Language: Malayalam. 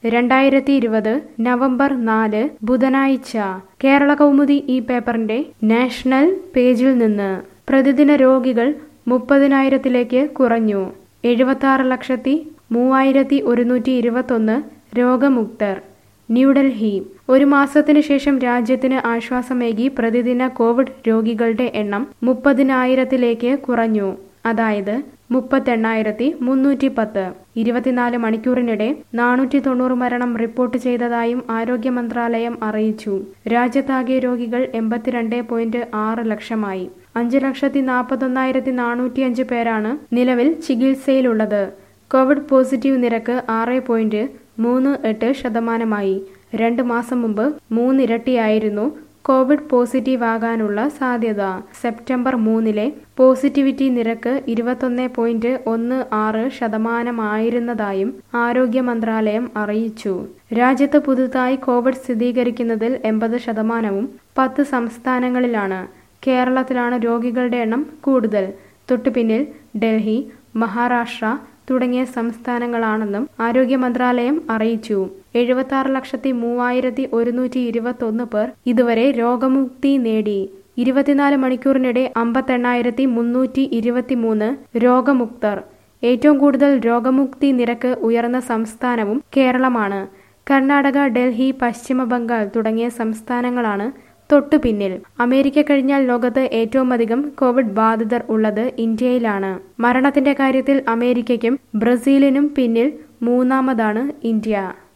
രണ്ടായിരത്തി ഇരുപത് നവംബർ നാല് ബുധനാഴ്ച കേരള കൗമുദി ഈ പേപ്പറിന്റെ നാഷണൽ പേജിൽ നിന്ന് പ്രതിദിന രോഗികൾ മുപ്പതിനായിരത്തിലേക്ക് കുറഞ്ഞു എഴുപത്തി ലക്ഷത്തി മൂവായിരത്തി ഒരുന്നൂറ്റി ഇരുപത്തൊന്ന് രോഗമുക്തർ ന്യൂഡൽഹി ഒരു മാസത്തിനു ശേഷം രാജ്യത്തിന് ആശ്വാസമേകി പ്രതിദിന കോവിഡ് രോഗികളുടെ എണ്ണം മുപ്പതിനായിരത്തിലേക്ക് കുറഞ്ഞു അതായത് മുപ്പത്തെണ്ണായിരത്തി മുന്നൂറ്റി പത്ത് ഇരുപത്തിനാല് മണിക്കൂറിനിടെ നാനൂറ്റി തൊണ്ണൂറ് മരണം റിപ്പോർട്ട് ചെയ്തതായും ആരോഗ്യ മന്ത്രാലയം അറിയിച്ചു രാജ്യത്താകെ രോഗികൾ എൺപത്തിരണ്ട് പോയിന്റ് ആറ് ലക്ഷമായി അഞ്ച് ലക്ഷത്തി നാൽപ്പത്തൊന്നായിരത്തി നാനൂറ്റിയഞ്ച് പേരാണ് നിലവിൽ ചികിത്സയിലുള്ളത് കോവിഡ് പോസിറ്റീവ് നിരക്ക് ആറ് പോയിന്റ് മൂന്ന് എട്ട് ശതമാനമായി രണ്ട് മാസം മുമ്പ് മൂന്നിരട്ടിയായിരുന്നു കോവിഡ് പോസിറ്റീവ് ആകാനുള്ള സാധ്യത സെപ്റ്റംബർ മൂന്നിലെ പോസിറ്റിവിറ്റി നിരക്ക് ഇരുപത്തൊന്ന് പോയിന്റ് ഒന്ന് ആറ് ശതമാനമായിരുന്നതായും ആരോഗ്യ മന്ത്രാലയം അറിയിച്ചു രാജ്യത്ത് പുതുതായി കോവിഡ് സ്ഥിരീകരിക്കുന്നതിൽ എൺപത് ശതമാനവും പത്ത് സംസ്ഥാനങ്ങളിലാണ് കേരളത്തിലാണ് രോഗികളുടെ എണ്ണം കൂടുതൽ തൊട്ടുപിന്നിൽ ഡൽഹി മഹാരാഷ്ട്ര തുടങ്ങിയ സംസ്ഥാനങ്ങളാണെന്നും ആരോഗ്യ മന്ത്രാലയം അറിയിച്ചു എഴുപത്തി ആറ് ലക്ഷത്തി മൂവായിരത്തി ഒരുന്നൂറ്റി ഇരുപത്തൊന്ന് പേർ ഇതുവരെ രോഗമുക്തി നേടി ഇരുപത്തിനാല് മണിക്കൂറിനിടെ അമ്പത്തെണ്ണായിരത്തി മുന്നൂറ്റി ഇരുപത്തിമൂന്ന് രോഗമുക്തർ ഏറ്റവും കൂടുതൽ രോഗമുക്തി നിരക്ക് ഉയർന്ന സംസ്ഥാനവും കേരളമാണ് കർണാടക ഡൽഹി പശ്ചിമ ബംഗാൾ തുടങ്ങിയ സംസ്ഥാനങ്ങളാണ് തൊട്ടു പിന്നിൽ അമേരിക്ക കഴിഞ്ഞാൽ ലോകത്ത് ഏറ്റവും അധികം കോവിഡ് ബാധിതർ ഉള്ളത് ഇന്ത്യയിലാണ് മരണത്തിന്റെ കാര്യത്തിൽ അമേരിക്കയ്ക്കും ബ്രസീലിനും പിന്നിൽ മൂന്നാമതാണ് ഇന്ത്യ